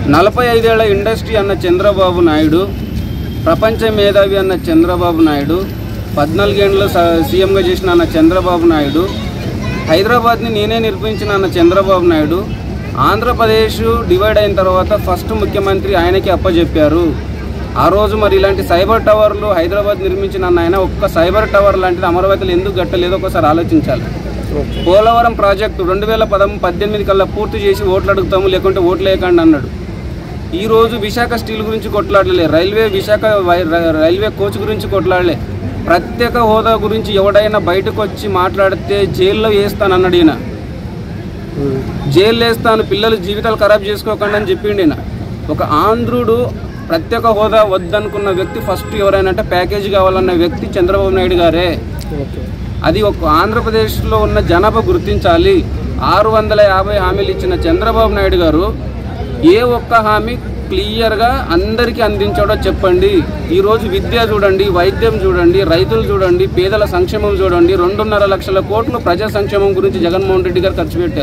నలభై ఐదేళ్ల ఇండస్ట్రీ అన్న చంద్రబాబు నాయుడు ప్రపంచ మేధావి అన్న చంద్రబాబు నాయుడు పద్నాలుగేండ్లు స- సీఎంగా చేసిన అన్న చంద్రబాబు నాయుడు హైదరాబాద్ని నేనే నిర్మించిన అన్న చంద్రబాబు నాయుడు ఆంధ్రప్రదేశ్ డివైడ్ అయిన తర్వాత ఫస్ట్ ముఖ్యమంత్రి ఆయనకి అప్పచెప్పారు ఆ రోజు మరి ఇలాంటి సైబర్ టవర్లు హైదరాబాద్ నిర్మించిన అన్న ఆయన ఒక్క సైబర్ టవర్ లాంటిది అమరావతిలో ఎందుకు కట్టలేదో ఒకసారి ఆలోచించాలి పోలవరం ప్రాజెక్టు రెండు వేల పదం పద్దెనిమిది కల్లా పూర్తి చేసి ఓట్లు అడుగుతాము లేకుంటే ఓట్లు వేయకండి అన్నాడు ఈ రోజు విశాఖ స్టీల్ గురించి కొట్లాడలే రైల్వే విశాఖ వై- ర- రైల్వే కోచ్ గురించి కొట్లాడలే ప్రత్యేక హోదా గురించి ఎవడైనా బయటకు వచ్చి మాట్లాడితే జైల్లో వేస్తానన్నాడు ఈయన జైలు వేస్తాను పిల్లల జీవితాలు ఖరాబ్ చేసుకోకండి అని చెప్పిండు ఈయన ఒక ఆంధ్రుడు ప్రత్యేక హోదా వద్దనుకున్న వ్యక్తి ఫస్ట్ ఎవరైనా అంటే ప్యాకేజీ కావాలన్న వ్యక్తి చంద్రబాబు నాయుడు గారే అది ఒక ఆంధ్రప్రదేశ్లో ఉన్న జనాభా గుర్తించాలి ఆరు వందల యాభై హామీలు ఇచ్చిన చంద్రబాబు నాయుడు గారు ఏ ఒక్క హామీ క్లియర్గా అందరికీ అందించాడో చెప్పండి ఈరోజు విద్య చూడండి వైద్యం చూడండి రైతులు చూడండి పేదల సంక్షేమం చూడండి రెండున్నర లక్షల కోట్లు ప్రజా సంక్షేమం గురించి జగన్మోహన్ రెడ్డి గారు ఖర్చు పెట్టారు